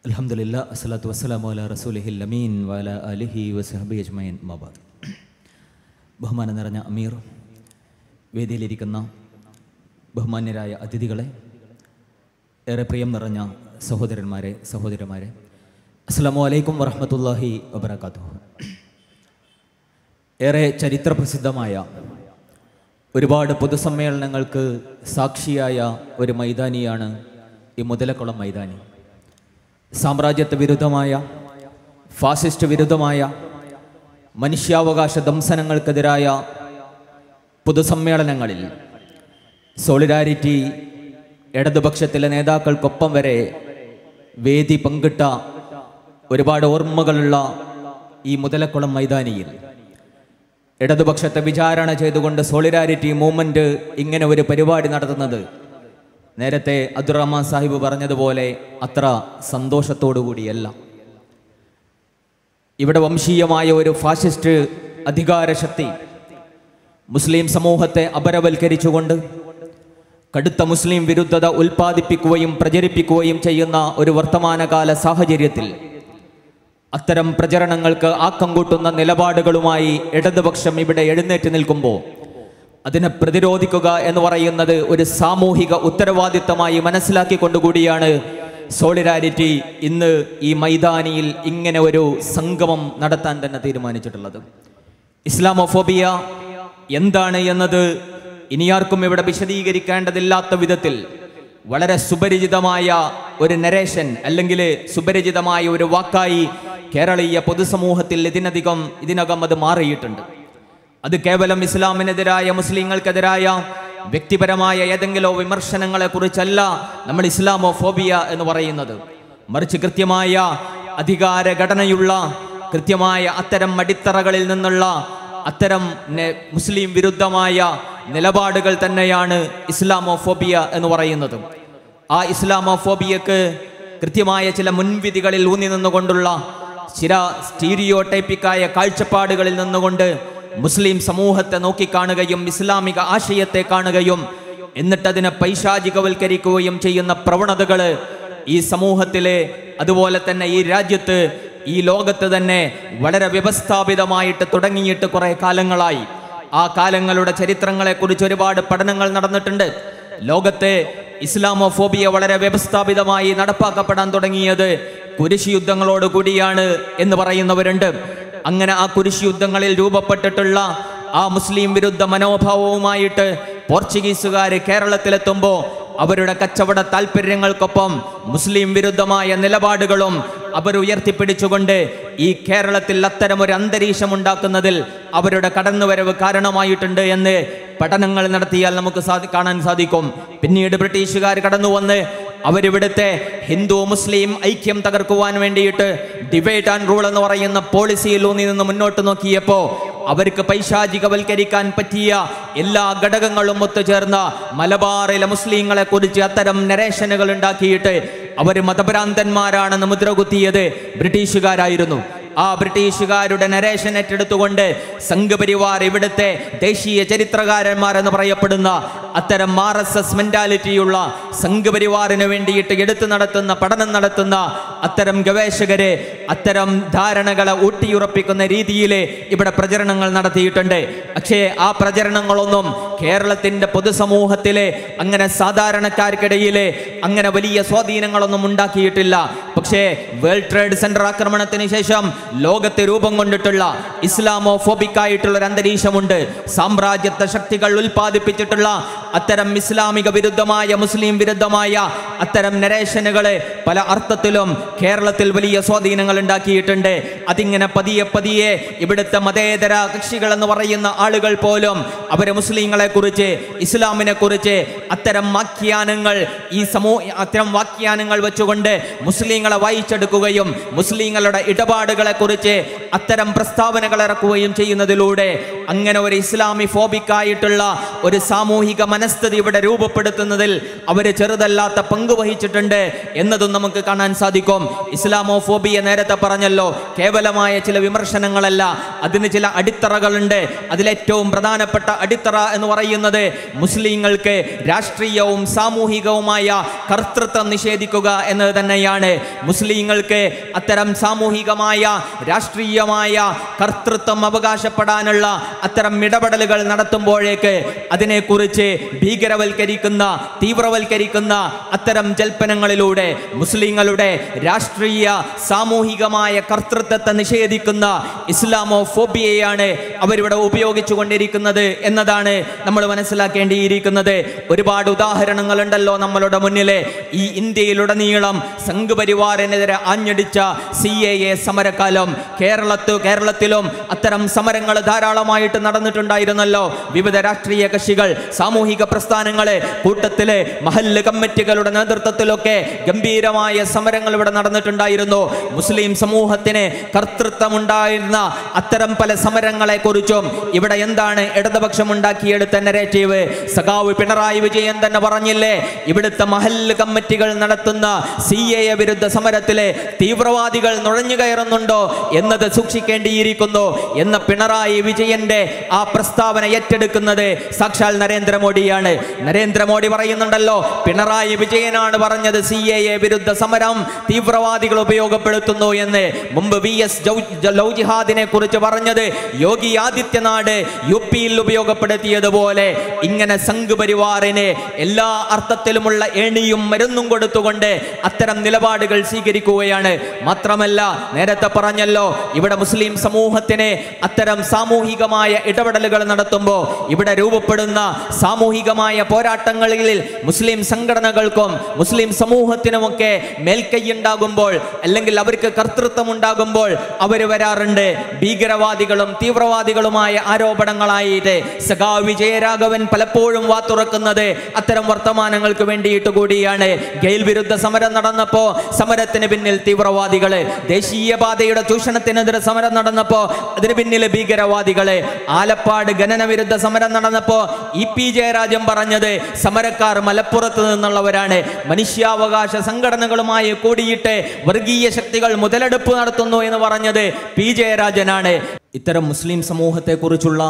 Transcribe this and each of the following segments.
അലഹമുല്ല അസ്സലാത്തു വസ്സലാമു അല റസൂലിഹിൽ അമീൻ വാല അലിഹി വസഹബി അജ്മൈൻ മബാദ് ബഹുമാനം നിറഞ്ഞ അമീർ വേദിയിലിരിക്കുന്ന ബഹുമാന്യരായ അതിഥികളെ ഏറെ പ്രിയം നിറഞ്ഞ സഹോദരന്മാരെ സഹോദരന്മാരെ അസ്സലാമു അലൈക്കും വറഹമത്തല്ലാഹി വബർക്കാത്തു ഏറെ ചരിത്രപ്രസിദ്ധമായ ഒരുപാട് പൊതുസമ്മേളനങ്ങൾക്ക് സാക്ഷിയായ ഒരു മൈതാനിയാണ് ഈ മുതലക്കുളം മൈതാനി സാമ്രാജ്യത്വ വിരുദ്ധമായ ഫാസിസ്റ്റ് വിരുദ്ധമായ മനുഷ്യാവകാശ ദംസനങ്ങൾക്കെതിരായ പൊതുസമ്മേളനങ്ങളിൽ സോളിഡാരിറ്റി ഇടതുപക്ഷത്തിലെ നേതാക്കൾക്കൊപ്പം വരെ വേദി പങ്കിട്ട ഒരുപാട് ഓർമ്മകളുള്ള ഈ മുതലക്കുളം മൈതാനിയിൽ ഇടതുപക്ഷത്തെ വിചാരണ ചെയ്തുകൊണ്ട് സോളിഡാരിറ്റി മൂവ്മെന്റ് ഇങ്ങനെ ഒരു പരിപാടി നടത്തുന്നത് നേരത്തെ അബ്ദുറഹ്മാൻ സാഹിബ് പറഞ്ഞതുപോലെ അത്ര സന്തോഷത്തോടു കൂടിയല്ല ഇവിടെ വംശീയമായ ഒരു ഫാഷിസ്റ്റ് അധികാരശക്തി മുസ്ലിം സമൂഹത്തെ അപരവൽക്കരിച്ചുകൊണ്ട് കടുത്ത മുസ്ലിം വിരുദ്ധത ഉൽപ്പാദിപ്പിക്കുകയും പ്രചരിപ്പിക്കുകയും ചെയ്യുന്ന ഒരു വർത്തമാനകാല സാഹചര്യത്തിൽ അത്തരം പ്രചരണങ്ങൾക്ക് ആക്കം കൂട്ടുന്ന നിലപാടുകളുമായി ഇടതുപക്ഷം ഇവിടെ എഴുന്നേറ്റ് നിൽക്കുമ്പോൾ അതിനെ പ്രതിരോധിക്കുക എന്ന് പറയുന്നത് ഒരു സാമൂഹിക ഉത്തരവാദിത്തമായി മനസ്സിലാക്കിക്കൊണ്ടുകൂടിയാണ് സോളിഡാരിറ്റി ഇന്ന് ഈ മൈതാനിയിൽ ഇങ്ങനെ ഒരു സംഗമം നടത്താൻ തന്നെ തീരുമാനിച്ചിട്ടുള്ളത് ഇസ്ലാമോഫോബിയ എന്താണ് എന്നത് ഇനിയാർക്കും ഇവിടെ വിശദീകരിക്കേണ്ടതില്ലാത്ത വിധത്തിൽ വളരെ സുപരിചിതമായ ഒരു നരേഷൻ അല്ലെങ്കിൽ സുപരിചിതമായ ഒരു വാക്കായി കേരളീയ പൊതുസമൂഹത്തിൽ ഇതിനധികം ഇതിനകം അത് മാറിയിട്ടുണ്ട് അത് കേവലം ഇസ്ലാമിനെതിരായ മുസ്ലിങ്ങൾക്കെതിരായ വ്യക്തിപരമായ ഏതെങ്കിലും വിമർശനങ്ങളെ കുറിച്ചല്ല നമ്മൾ ഇസ്ലാമോ ഫോബിയ എന്ന് പറയുന്നത് മറിച്ച് കൃത്യമായ അധികാര ഘടനയുള്ള കൃത്യമായ അത്തരം അടിത്തറകളിൽ നിന്നുള്ള അത്തരം നെ- മുസ്ലിം വിരുദ്ധമായ നിലപാടുകൾ തന്നെയാണ് ഇസ്ലാമോഫോബിയ എന്ന് പറയുന്നത് ആ ഇസ്ലാമോഫോബിയക്ക് കൃത്യമായ ചില മുൻവിധികളിൽ ഊന്നി നിന്നുകൊണ്ടുള്ള ചില സ്റ്റീരിയോ ടൈപ്പിക്കായ കാഴ്ചപ്പാടുകളിൽ നിന്നുകൊണ്ട് മുസ്ലിം സമൂഹത്തെ നോക്കിക്കാണുകയും ഇസ്ലാമിക ആശയത്തെ കാണുകയും എന്നിട്ടതിനെ പൈശാചികവൽക്കരിക്കുകയും ചെയ്യുന്ന പ്രവണതകൾ ഈ സമൂഹത്തിലെ അതുപോലെ തന്നെ ഈ രാജ്യത്ത് ഈ ലോകത്ത് തന്നെ വളരെ വ്യവസ്ഥാപിതമായിട്ട് തുടങ്ങിയിട്ട് കുറെ കാലങ്ങളായി ആ കാലങ്ങളുടെ ചരിത്രങ്ങളെക്കുറിച്ച് ഒരുപാട് പഠനങ്ങൾ നടന്നിട്ടുണ്ട് ലോകത്തെ ഇസ്ലാമോഫോബിയ വളരെ വ്യവസ്ഥാപിതമായി നടപ്പാക്കപ്പെടാൻ തുടങ്ങിയത് കുരിശ് യുദ്ധങ്ങളോട് കൂടിയാണ് എന്ന് പറയുന്നവരുണ്ട് അങ്ങനെ ആ കുരിശ് യുദ്ധങ്ങളിൽ രൂപപ്പെട്ടിട്ടുള്ള ആ മുസ്ലിം വിരുദ്ധ മനോഭാവവുമായിട്ട് പോർച്ചുഗീസുകാർ കേരളത്തിലെത്തുമ്പോൾ അവരുടെ കച്ചവട താല്പര്യങ്ങൾക്കൊപ്പം മുസ്ലിം വിരുദ്ധമായ നിലപാടുകളും അവർ ഉയർത്തിപ്പിടിച്ചുകൊണ്ട് ഈ കേരളത്തിൽ അത്തരമൊരു അന്തരീക്ഷം ഉണ്ടാക്കുന്നതിൽ അവരുടെ കടന്നുവരവ് കാരണമായിട്ടുണ്ട് എന്ന് പഠനങ്ങൾ നടത്തിയാൽ നമുക്ക് സാധി കാണാൻ സാധിക്കും പിന്നീട് ബ്രിട്ടീഷുകാർ കടന്നു വന്ന് അവരിവിടുത്തെ ഹിന്ദു മുസ്ലിം ഐക്യം തകർക്കുവാൻ വേണ്ടിയിട്ട് ഡിബേറ്റ് ആൻഡ് റൂൾ എന്ന് പറയുന്ന പോളിസിയിൽ ഊന്നി നിന്ന് മുന്നോട്ട് നോക്കിയപ്പോ അവർക്ക് പൈശാചികവൽക്കരിക്കാൻ പറ്റിയ എല്ലാ ഘടകങ്ങളും ഒത്തുചേർന്ന മലബാറിലെ മുസ്ലിങ്ങളെ കുറിച്ച് അത്തരം നരേഷനുകൾ ഉണ്ടാക്കിയിട്ട് അവർ മതഭ്രാന്തന്മാരാണെന്ന് മുദ്രകുത്തിയത് ബ്രിട്ടീഷുകാരായിരുന്നു ആ ബ്രിട്ടീഷുകാരുടെ നരേഷൻ ഏറ്റെടുത്തുകൊണ്ട് സംഘപരിവാർ ഇവിടുത്തെ ദേശീയ ചരിത്രകാരന്മാർ എന്ന് പറയപ്പെടുന്ന അത്തരം ആർ എസ് എസ് മെന്റാലിറ്റിയുള്ള സംഘപരിവാറിന് വേണ്ടിയിട്ട് എടുത്തു നടത്തുന്ന പഠനം നടത്തുന്ന അത്തരം ഗവേഷകരെ അത്തരം ധാരണകളെ ഊട്ടിയുറപ്പിക്കുന്ന രീതിയിൽ ഇവിടെ പ്രചരണങ്ങൾ നടത്തിയിട്ടുണ്ട് പക്ഷേ ആ പ്രചരണങ്ങളൊന്നും കേരളത്തിന്റെ പൊതുസമൂഹത്തിലെ അങ്ങനെ സാധാരണക്കാർക്കിടയിലെ അങ്ങനെ വലിയ സ്വാധീനങ്ങളൊന്നും ഉണ്ടാക്കിയിട്ടില്ല പക്ഷേ വേൾഡ് ട്രേഡ് സെന്റർ ആക്രമണത്തിന് ശേഷം ലോകത്തെ രൂപം കൊണ്ടിട്ടുള്ള ഇസ്ലാമോ ഫോബിക് ആയിട്ടുള്ള ഒരു അന്തരീക്ഷമുണ്ട് സാമ്രാജ്യത്വ ശക്തികൾ ഉൽപ്പാദിപ്പിച്ചിട്ടുള്ള അത്തരം ഇസ്ലാമിക വിരുദ്ധമായ മുസ്ലിം വിരുദ്ധമായ അത്തരം നരേഷനുകളെ പല അർത്ഥത്തിലും കേരളത്തിൽ വലിയ സ്വാധീനങ്ങൾ ഉണ്ടാക്കിയിട്ടുണ്ട് അതിങ്ങനെ പതിയെ പതിയെ ഇവിടുത്തെ മതേതര കക്ഷികൾ എന്ന് പറയുന്ന ആളുകൾ പോലും അവരെ മുസ്ലിങ്ങളെ കുറിച്ച് ഇസ്ലാമിനെ കുറിച്ച് അത്തരം വാക്യാനങ്ങൾ ഈ സമൂഹ അത്തരം വാക്യാനങ്ങൾ വെച്ചുകൊണ്ട് മുസ്ലിങ്ങളെ വായിച്ചെടുക്കുകയും മുസ്ലിങ്ങളുടെ ഇടപാടുകളെ കുറിച്ച് അത്തരം പ്രസ്താവനകൾ ഇറക്കുകയും ചെയ്യുന്നതിലൂടെ അങ്ങനെ ഒരു ഇസ്ലാമി ഫോബിക് ആയിട്ടുള്ള ഒരു സാമൂഹിക മനസ്ഥിതി ഇവിടെ രൂപപ്പെടുത്തുന്നതിൽ അവര് ചെറുതല്ലാത്ത പങ്ക് വഹിച്ചിട്ടുണ്ട് എന്നതും നമുക്ക് കാണാൻ സാധിക്കും ഇസ്ലാമോഫോബിയ നേരത്തെ പറഞ്ഞല്ലോ കേവലമായ ചില വിമർശനങ്ങളല്ല അതിന് ചില അടിത്തറകളുണ്ട് അതിലേറ്റവും പ്രധാനപ്പെട്ട അടിത്തറ എന്ന് പറയുന്നത് മുസ്ലിങ്ങൾക്ക് രാഷ്ട്രീയവും സാമൂഹികവുമായ കർത്തൃത്വം നിഷേധിക്കുക എന്നത് തന്നെയാണ് മുസ്ലിങ്ങൾക്ക് അത്തരം സാമൂഹികമായ രാഷ്ട്രീയമായ കർത്തൃത്വം അവകാശപ്പെടാനുള്ള അത്തരം ഇടപെടലുകൾ നടത്തുമ്പോഴേക്ക് അതിനെക്കുറിച്ച് ഭീകരവൽക്കരിക്കുന്ന തീവ്രവൽക്കരിക്കുന്ന അത്തരം ജൽപ്പനങ്ങളിലൂടെ മുസ്ലിങ്ങളുടെ രാഷ്ട്രീയ സാമൂഹികമായ കർത്തൃത്വത്തെ നിഷേധിക്കുന്ന ഇസ്ലാമോ ഫോബിയയാണ് അവരിവിടെ ഉപയോഗിച്ചു കൊണ്ടിരിക്കുന്നത് എന്നതാണ് നമ്മൾ മനസ്സിലാക്കേണ്ടിയിരിക്കുന്നത് ഒരുപാട് ഉദാഹരണങ്ങളുണ്ടല്ലോ നമ്മളുടെ മുന്നിലെ ഈ ഇന്ത്യയിലുടനീളം സംഘപരിവാറിനെതിരെ ആഞ്ഞടിച്ച സി എ എ സമരകാലം കേരളത്ത് കേരളത്തിലും അത്തരം സമരങ്ങൾ ധാരാളമായിട്ട് നടന്നിട്ടുണ്ടായിരുന്നല്ലോ വിവിധ രാഷ്ട്രീയ കക്ഷികൾ സാമൂഹിക പ്രസ്ഥാനങ്ങളെ കൂട്ടത്തിലെ മഹല്ല് കമ്മിറ്റികളുടെ നേതൃത്വത്തിലൊക്കെ ഗംഭീരമായ സമരങ്ങൾ ഇവിടെ നടന്നിട്ടുണ്ടായിരുന്നു മുസ്ലിം സമൂഹത്തിന് കർത്തൃത്വമുണ്ടായിരുന്ന അത്തരം പല സമരങ്ങളെ കുറിച്ചും ഇവിടെ എന്താണ് ഇടതുപക്ഷം ഉണ്ടാക്കിയെടുത്ത നെറേറ്റീവ് സഖാവ് പിണറായി വിജയൻ തന്നെ പറഞ്ഞില്ലേ ഇവിടുത്തെ മഹല്ല് കമ്മിറ്റികൾ നടത്തുന്ന സി എ വിരുദ്ധ സമരത്തിലെ തീവ്രവാദികൾ നുഴഞ്ഞു കയറുന്നുണ്ടോ എന്നത് സൂക്ഷിക്കേണ്ടിയിരിക്കുന്നു എന്ന പിണറായി വിജയന്റെ ആ പ്രസ്താവന ഏറ്റെടുക്കുന്നത് സാക്ഷാൽ നരേന്ദ്രമോദിയാണ് നരേന്ദ്രമോദി പറയുന്നുണ്ടല്ലോ പിണറായി വിജയനാണ് പറഞ്ഞത് സി എ വിരുദ്ധ സമരം തീവ്രവാദികൾ ഉപയോഗപ്പെടുത്തുന്നു എന്ന് മുമ്പ് വി എസ് ലൗജിഹാദിനെ കുറിച്ച് പറഞ്ഞത് യോഗി ആദിത്യനാട് യു പിയിൽ ഉപയോഗപ്പെടുത്തിയതുപോലെ ഇങ്ങനെ സംഘ് പരിവാറിന് എല്ലാ അർത്ഥത്തിലുമുള്ള ഏണിയും മരുന്നും കൊടുത്തുകൊണ്ട് അത്തരം നിലപാടുകൾ സ്വീകരിക്കുകയാണ് മാത്രമല്ല നേരത്തെ പറഞ്ഞല്ലോ ഇവിടെ മുസ്ലിം സമൂഹത്തിന് അത്തരം സാമൂഹികമായ ഇടപെടലുകൾ നടത്തുമ്പോൾ ഇവിടെ രൂപപ്പെടുന്ന സാമൂഹികമായ പോരാട്ടങ്ങളിൽ മുസ്ലിം സംഘടനകൾക്കും മുസ്ലിം സമൂഹത്തിനുമൊക്കെ മേൽക്കൈയുണ്ടാകുമ്പോൾ അല്ലെങ്കിൽ അവർക്ക് കർത്തൃത്വം ഉണ്ടാകുമ്പോൾ അവർ വരാറുണ്ട് ഭീകരവാദികളും തീവ്രവാദികളുമായ ആരോപണങ്ങളായിട്ട് സഖാ വിജയരാഘവൻ പലപ്പോഴും വാത്തുറക്കുന്നത് അത്തരം വർത്തമാനങ്ങൾക്ക് വേണ്ടിയിട്ട് കൂടിയാണ് ഗെയിൽ വിരുദ്ധ സമരം നടന്നപ്പോ സമരത്തിന് പിന്നിൽ തീവ്രവാദികള് ദേശീയപാതയുടെ ചൂഷണത്തിനെതിരെ സമരം നടന്നപ്പോ അതിന് പിന്നിൽ ഭീകരവാദികള് ആലപ്പാട് ഖനന വിരുദ്ധ സമരം നടന്നപ്പോ ഇ പി ജയരാജൻ പറഞ്ഞത് സമരക്കാർ മലപ്പുറത്ത് നിന്നുള്ളവരാണ് മനുഷ്യാവകാശ സംഘടനകളുമായി കൂടിയിട്ട് വർഗീയ ശക്തികൾ മുതലെടുപ്പ് നടത്തുന്നു എന്ന് പറഞ്ഞത് പി ജയരാജനാണ് ഇത്തരം മുസ്ലിം സമൂഹത്തെക്കുറിച്ചുള്ള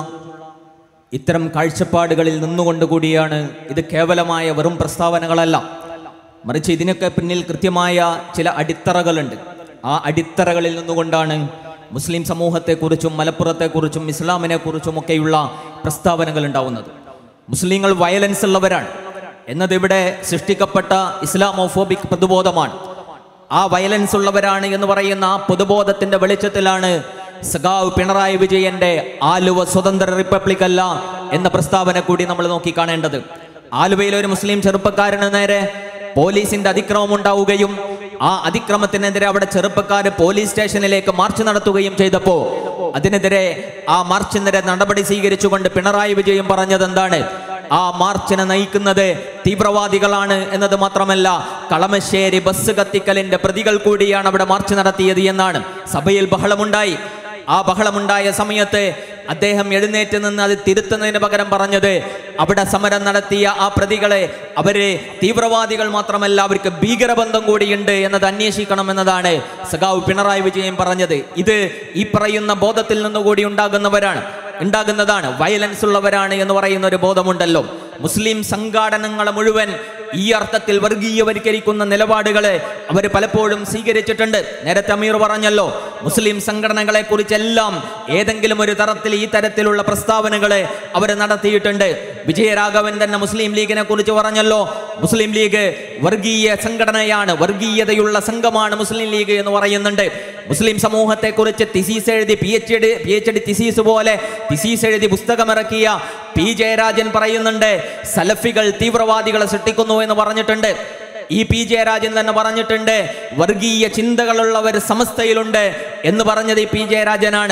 ഇത്തരം കാഴ്ചപ്പാടുകളിൽ നിന്നുകൊണ്ട് കൂടിയാണ് ഇത് കേവലമായ വെറും പ്രസ്താവനകളല്ല മറിച്ച് ഇതിനൊക്കെ പിന്നിൽ കൃത്യമായ ചില അടിത്തറകളുണ്ട് ആ അടിത്തറകളിൽ നിന്നുകൊണ്ടാണ് മുസ്ലിം സമൂഹത്തെക്കുറിച്ചും മലപ്പുറത്തെക്കുറിച്ചും ഇസ്ലാമിനെ കുറിച്ചും ഒക്കെയുള്ള പ്രസ്താവനകൾ ഉണ്ടാവുന്നത് മുസ്ലിങ്ങൾ വയലൻസ് ഉള്ളവരാണ് എന്നത് ഇവിടെ സൃഷ്ടിക്കപ്പെട്ട ഇസ്ലാമോഫോബിക് പൊതുബോധമാണ് ആ വയലൻസ് ഉള്ളവരാണ് എന്ന് പറയുന്ന ആ പൊതുബോധത്തിന്റെ വെളിച്ചത്തിലാണ് സഖാവ് പിണറായി വിജയന്റെ ആലുവ സ്വതന്ത്ര റിപ്പബ്ലിക് അല്ല എന്ന പ്രസ്താവന കൂടി നമ്മൾ നോക്കി കാണേണ്ടത് ആലുവയിലെ ഒരു മുസ്ലിം ചെറുപ്പക്കാരന് നേരെ പോലീസിന്റെ അതിക്രമം ഉണ്ടാവുകയും ആ അതിക്രമത്തിനെതിരെ അവിടെ ചെറുപ്പക്കാർ പോലീസ് സ്റ്റേഷനിലേക്ക് മാർച്ച് നടത്തുകയും ചെയ്തപ്പോ അതിനെതിരെ ആ മാർച്ചിനെതിരെ നടപടി സ്വീകരിച്ചുകൊണ്ട് പിണറായി വിജയൻ പറഞ്ഞത് എന്താണ് ആ മാർച്ചിനെ നയിക്കുന്നത് തീവ്രവാദികളാണ് എന്നത് മാത്രമല്ല കളമശ്ശേരി ബസ് കത്തിക്കലിന്റെ പ്രതികൾ കൂടിയാണ് അവിടെ മാർച്ച് നടത്തിയത് എന്നാണ് സഭയിൽ ബഹളമുണ്ടായി ആ ബഹളമുണ്ടായ സമയത്ത് അദ്ദേഹം എഴുന്നേറ്റ് നിന്ന് അത് തിരുത്തുന്നതിന് പകരം പറഞ്ഞത് അവിടെ സമരം നടത്തിയ ആ പ്രതികളെ അവര് തീവ്രവാദികൾ മാത്രമല്ല അവർക്ക് ഭീകരബന്ധം കൂടിയുണ്ട് എന്നത് അന്വേഷിക്കണം എന്നതാണ് സഖാവ് പിണറായി വിജയൻ പറഞ്ഞത് ഇത് ഈ പറയുന്ന ബോധത്തിൽ നിന്നുകൂടി ഉണ്ടാകുന്നവരാണ് ഉണ്ടാകുന്നതാണ് വയലൻസ് ഉള്ളവരാണ് എന്ന് പറയുന്ന ഒരു ബോധമുണ്ടല്ലോ മുസ്ലിം സംഘാടനങ്ങളെ മുഴുവൻ ഈ അർത്ഥത്തിൽ വർഗീയവൽക്കരിക്കുന്ന നിലപാടുകളെ അവർ പലപ്പോഴും സ്വീകരിച്ചിട്ടുണ്ട് നേരത്തെ അമീർ പറഞ്ഞല്ലോ മുസ്ലിം സംഘടനകളെ കുറിച്ചെല്ലാം ഏതെങ്കിലും ഒരു തരത്തിൽ ഈ തരത്തിലുള്ള പ്രസ്താവനകളെ അവർ നടത്തിയിട്ടുണ്ട് വിജയരാഘവൻ തന്നെ മുസ്ലിം ലീഗിനെ കുറിച്ച് പറഞ്ഞല്ലോ മുസ്ലിം ലീഗ് വർഗീയ സംഘടനയാണ് വർഗീയതയുള്ള സംഘമാണ് മുസ്ലിം ലീഗ് എന്ന് പറയുന്നുണ്ട് മുസ്ലിം സമൂഹത്തെ കുറിച്ച് തിസീസ് എഴുതി P H D P H D thesis പോലെ തിസീസ് എഴുതി പുസ്തകമിറക്കിയ പി ജയരാജൻ പറയുന്നുണ്ട് സലഫികൾ തീവ്രവാദികളെ സൃഷ്ടിക്കുന്നു എന്ന് പറഞ്ഞിട്ടുണ്ട് ഈ പി ജയരാജൻ തന്നെ പറഞ്ഞിട്ടുണ്ട് വർഗീയ ചിന്തകളുള്ളവർ സമസ്തയിലുണ്ട് എന്ന് പറഞ്ഞത് ഈ പി ജയരാജനാണ്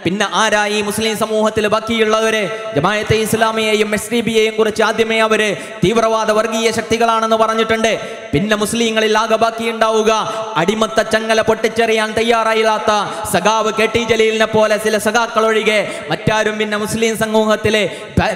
പിന്നെ ആരായി മുസ്ലിം സമൂഹത്തിൽ ബാക്കിയുള്ളവര് ജമായത്തെ ഇസ്ലാമിയെയും എസ് ഡി ബിയെയും കുറിച്ച് ആദ്യമേ അവര് തീവ്രവാദ വർഗീയ ശക്തികളാണെന്ന് പറഞ്ഞിട്ടുണ്ട് പിന്നെ മുസ്ലിങ്ങളിൽ ആകെ ബാക്കിയുണ്ടാവുക അടിമത്ത ചങ്ങല പൊട്ടിച്ചെറിയാൻ തയ്യാറായില്ലാത്ത സഖാവ് കെ ടി ജലീലിനെ പോലെ ചില സഖാക്കൾ ഒഴികെ മറ്റാരും പിന്നെ മുസ്ലിം സമൂഹത്തിലെ ഭ-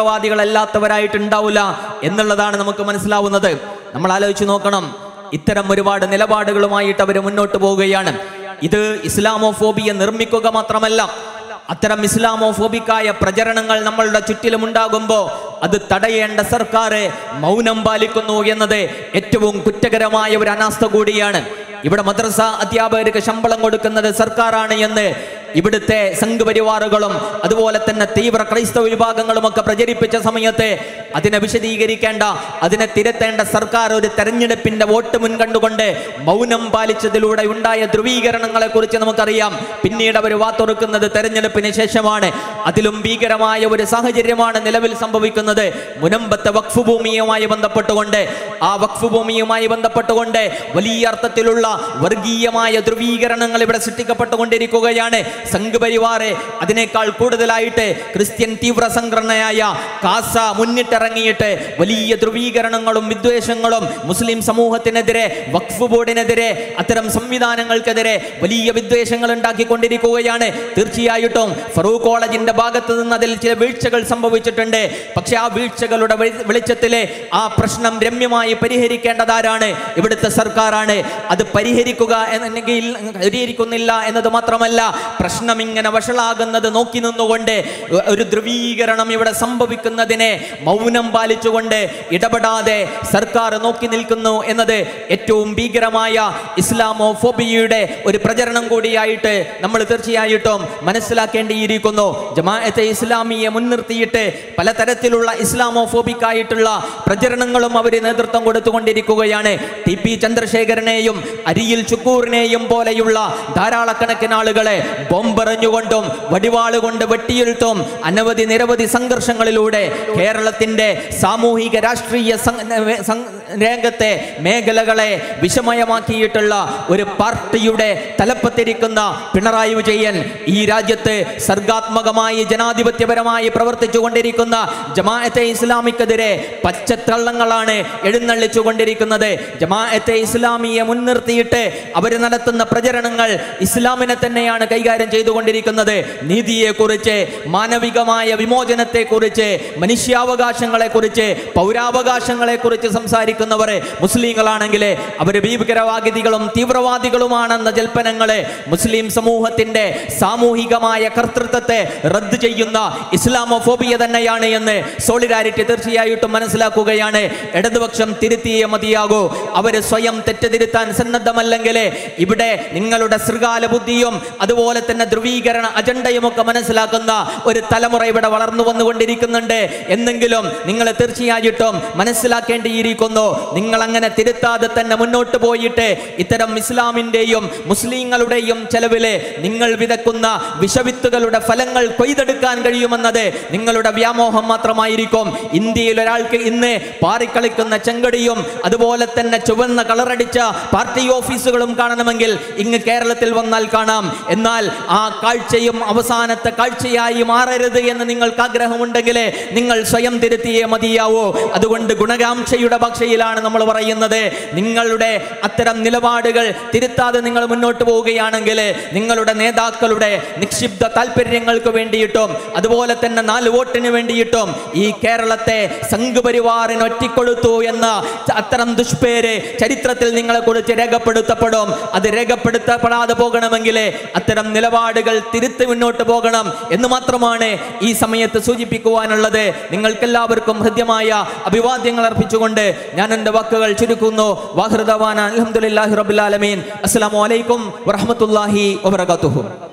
തീവ്രവാദികളല്ലാത്തവരായിട്ടുണ്ടാവില്ല എന്നുള്ളതാണ് നമുക്ക് മനസ്സിലാവുന്നത് നമ്മൾ ആലോചിച്ച് നോക്കണം ഇത്തരം ഒരുപാട് നിലപാടുകളുമായിട്ട് അവർ മുന്നോട്ട് പോവുകയാണ് ഇത് ഇസ്ലാമോഫോബിയ നിർമ്മിക്കുക മാത്രമല്ല അത്തരം ഇസ്ലാമോഫോബിക്കായ പ്രചരണങ്ങൾ നമ്മളുടെ ചുറ്റിലും ഉണ്ടാകുമ്പോൾ അത് തടയേണ്ട സർക്കാർ മൗനം പാലിക്കുന്നു എന്നത് ഏറ്റവും കുറ്റകരമായ ഒരു അനാസ്ഥ കൂടിയാണ് ഇവിടെ മദ്രസ അധ്യാപകർക്ക് ശമ്പളം കൊടുക്കുന്നത് സർക്കാരാണ് എന്ന് ഇവിടുത്തെ സംഘപരിവാറുകളും അതുപോലെ തന്നെ തീവ്ര ക്രൈസ്തവ വിഭാഗങ്ങളും ഒക്കെ പ്രചരിപ്പിച്ച സമയത്ത് അതിനെ വിശദീകരിക്കേണ്ട അതിനെ തിരുത്തേണ്ട സർക്കാർ ഒരു തെരഞ്ഞെടുപ്പിന്റെ വോട്ട് മുൻകണ്ടുകൊണ്ട് മൗനം പാലിച്ചതിലൂടെ ഉണ്ടായ ധ്രുവീകരണങ്ങളെ കുറിച്ച് നമുക്കറിയാം പിന്നീട് അവർ വാത്തുറക്കുന്നത് തെരഞ്ഞെടുപ്പിന് ശേഷമാണ് അതിലും ഭീകരമായ ഒരു സാഹചര്യമാണ് നിലവിൽ സംഭവിക്കുന്നത് മുനമ്പത്തെ വഖഫ് ഭൂമിയുമായി ബന്ധപ്പെട്ടുകൊണ്ട് ആ വഖഫ് ഭൂമിയുമായി ബന്ധപ്പെട്ടുകൊണ്ട് വലിയ അർത്ഥത്തിലുള്ള വർഗീയമായ ധ്രുവീകരണങ്ങൾ ഇവിടെ സൃഷ്ടിക്കപ്പെട്ടുകൊണ്ടിരിക്കുകയാണ് സംഘപരിവാറ് അതിനേക്കാൾ കൂടുതലായിട്ട് ക്രിസ്ത്യൻ തീവ്ര സംഘടനയായ കാസ മുന്നിട്ടിറങ്ങിയിട്ട് വലിയ ധ്രുവീകരണങ്ങളും വിദ്വേഷങ്ങളും മുസ്ലിം സമൂഹത്തിനെതിരെ വഖഫ് ബോർഡിനെതിരെ അത്തരം സംവിധാനങ്ങൾക്കെതിരെ വലിയ വിദ്വേഷങ്ങൾ ഉണ്ടാക്കിക്കൊണ്ടിരിക്കുകയാണ് തീർച്ചയായിട്ടും ഫറൂഖ് കോളേജിന്റെ ഭാഗത്ത് നിന്ന് അതിൽ ചില വീഴ്ചകൾ സംഭവിച്ചിട്ടുണ്ട് പക്ഷെ ആ വീഴ്ചകളുടെ വെളി- വെളിച്ചത്തിലെ ആ പ്രശ്നം രമ്യമായി പരിഹരിക്കേണ്ടതാരാണ് ഇവിടുത്തെ സർക്കാരാണ് അത് പരിഹരിക്കുക എന്നെങ്കിൽ പരിഹരിക്കുന്നില്ല എന്നത് മാത്രമല്ല പ്രശ്നം ഇങ്ങനെ വഷളാകുന്നത് നോക്കി നിന്നുകൊണ്ട് ഒരു ധ്രുവീകരണം ഇവിടെ സംഭവിക്കുന്നതിനെ മൗനം പാലിച്ചുകൊണ്ട് ഇടപെടാതെ സർക്കാർ നോക്കി നിൽക്കുന്നു എന്നത് ഏറ്റവും ഭീകരമായ ഇസ്ലാമോഫോബിയയുടെ ഒരു പ്രചരണം കൂടിയായിട്ട് നമ്മൾ തീർച്ചയായിട്ടും മനസ്സിലാക്കേണ്ടിയിരിക്കുന്നു ജമാഅത്തെ ഇസ്ലാമിയെ മുൻനിർത്തിയിട്ട് പലതരത്തിലുള്ള ഇസ്ലാമോഫോബിക്കായിട്ടുള്ള പ്രചരണങ്ങളും അവർ നേതൃത്വം കൊടുത്തുകൊണ്ടിരിക്കുകയാണ് ടി പി ചന്ദ്രശേഖരനെയും അരിയിൽ ചുക്കൂറിനെയും പോലെയുള്ള ധാരാളക്കണക്കിന് ആളുകളെ ബോംബെറിഞ്ഞുകൊണ്ടും വടിവാളുകൊണ്ട് വെട്ടിയെഴുത്തും അനവധി നിരവധി സംഘർഷങ്ങളിലൂടെ കേരളത്തിന്റെ സാമൂഹിക രാഷ്ട്രീയ സം- സം- രംഗത്തെ മേഖലകളെ വിഷമയമാക്കിയിട്ടുള്ള ഒരു പാർട്ടിയുടെ തലപ്പത്തിരിക്കുന്ന പിണറായി വിജയൻ ഈ രാജ്യത്ത് സർഗാത്മകമായി ജനാധിപത്യപരമായി പ്രവർത്തിച്ചു കൊണ്ടിരിക്കുന്ന ജമാഅത്തെ ഇസ്ലാമിക്കെതിരെ പച്ചത്തള്ളങ്ങളാണ് എഴുന്നള്ളിച്ചു കൊണ്ടിരിക്കുന്നത് ജമാഅത്തെ ഇസ്ലാമിയെ മുൻനിർത്തിയിട്ട് അവർ നടത്തുന്ന പ്രചരണങ്ങൾ ഇസ്ലാമിനെ തന്നെയാണ് കൈകാര്യം ചെയ്തുകൊണ്ടിരിക്കുന്നത് നീതിയെക്കുറിച്ച് മാനവികമായ വിമോചനത്തെക്കുറിച്ച് മനുഷ്യാവകാശങ്ങളെ കുറിച്ച് പൗരാവകാശങ്ങളെ കുറിച്ച് സംസാരിക്കുന്നവർ മുസ്ലിങ്ങളാണെങ്കിൽ അവർ ഭീകരവാദികളും തീവ്രവാദികളുമാണെന്ന ജൽപ്പനങ്ങളെ മുസ്ലിം സമൂഹത്തിന്റെ സാമൂഹികമായ കർത്തൃത്വത്തെ റദ്ദ് ചെയ്യുന്ന ഇസ്ലാമോഫോബിയ തന്നെയാണ് എന്ന് സോളിഡാരിറ്റി തീർച്ചയായിട്ടും മനസ്സിലാക്കുകയാണ് ഇടതുപക്ഷം തിരുത്തിയേ മതിയാകൂ അവര് സ്വയം തെറ്റുതിരുത്താൻ സന്നദ്ധമല്ലെങ്കിൽ ഇവിടെ നിങ്ങളുടെ ശൃഗാല ബുദ്ധിയും അതുപോലെ തന്നെ ധ്രുവീകരണ അജണ്ടയും ഒക്കെ മനസ്സിലാക്കുന്ന ഒരു തലമുറ ഇവിടെ വളർന്നു വന്നുകൊണ്ടിരിക്കുന്നുണ്ട് എന്നെങ്കിലും നിങ്ങൾ തീർച്ചയായിട്ടും മനസ്സിലാക്കേണ്ടിയിരിക്കുന്നു നിങ്ങൾ അങ്ങനെ തിരുത്താതെ തന്നെ മുന്നോട്ട് പോയിട്ട് ഇത്തരം ഇസ്ലാമിന്റെയും മുസ്ലിങ്ങളുടെയും ചെലവില് നിങ്ങൾ വിതക്കുന്ന വിഷവിത്തുകളുടെ ഫലങ്ങൾ കൊയ്തെടുക്കാൻ കഴിയുമെന്നത് നിങ്ങളുടെ വ്യാമോഹം മാത്രമായിരിക്കും ഇന്ത്യയിൽ ഒരാൾക്ക് ഇന്ന് പാറിക്കളിക്കുന്ന ചെങ്കടിയും അതുപോലെ തന്നെ ചുവന്ന കളറടിച്ച പാർട്ടി ഓഫീസുകളും കാണണമെങ്കിൽ ഇങ്ങ് കേരളത്തിൽ വന്നാൽ കാണാം എന്നാൽ ആ കാഴ്ചയും അവസാനത്തെ കാഴ്ചയായി മാറരുത് എന്ന് നിങ്ങൾക്ക് ആഗ്രഹമുണ്ടെങ്കിൽ നിങ്ങൾ സ്വയം തിരുത്തിയേ മതിയാവൂ അതുകൊണ്ട് ഗുണകാംക്ഷയുടെ ഭാഷയിലാണ് നമ്മൾ പറയുന്നത് നിങ്ങളുടെ അത്തരം നിലപാടുകൾ തിരുത്താതെ നിങ്ങൾ മുന്നോട്ട് പോവുകയാണെങ്കിൽ നിങ്ങളുടെ നേതാക്കളുടെ നിക്ഷിപ്ത താല്പര്യങ്ങൾക്ക് വേണ്ടിയിട്ടും അതുപോലെ തന്നെ നാല് വോട്ടിന് വേണ്ടിയിട്ടും ഈ കേരളത്തെ സംഘപരിവാറിന് ഒറ്റിക്കൊടുത്തു എന്ന അത്തരം ദുഷ്പേര് ചരിത്രത്തിൽ നിങ്ങളെ കുറിച്ച് രേഖപ്പെടുത്തപ്പെടും അത് രേഖപ്പെടുത്തപ്പെടാതെ പോകണമെങ്കിൽ അത്തരം നിലപാടുകൾ തിരുത്തി മുന്നോട്ട് പോകണം എന്ന് മാത്രമാണ് ഈ സമയത്ത് സൂചിപ്പിക്കുവാനുള്ളത് നിങ്ങൾക്കെല്ലാവർക്കും ഹൃദ്യമായ അഭിവാദ്യങ്ങൾ അർപ്പിച്ചുകൊണ്ട് ഞാൻ എൻ്റെ വാക്കുകൾ ചുരുക്കുന്നു വാഹൃദവാന അലഹമുല്ലാഹി റബുലാലമീൻ അസ്സലാമു അലൈക്കും വറഹമത്തല്ലാഹി വബർക്കാത്തുഹു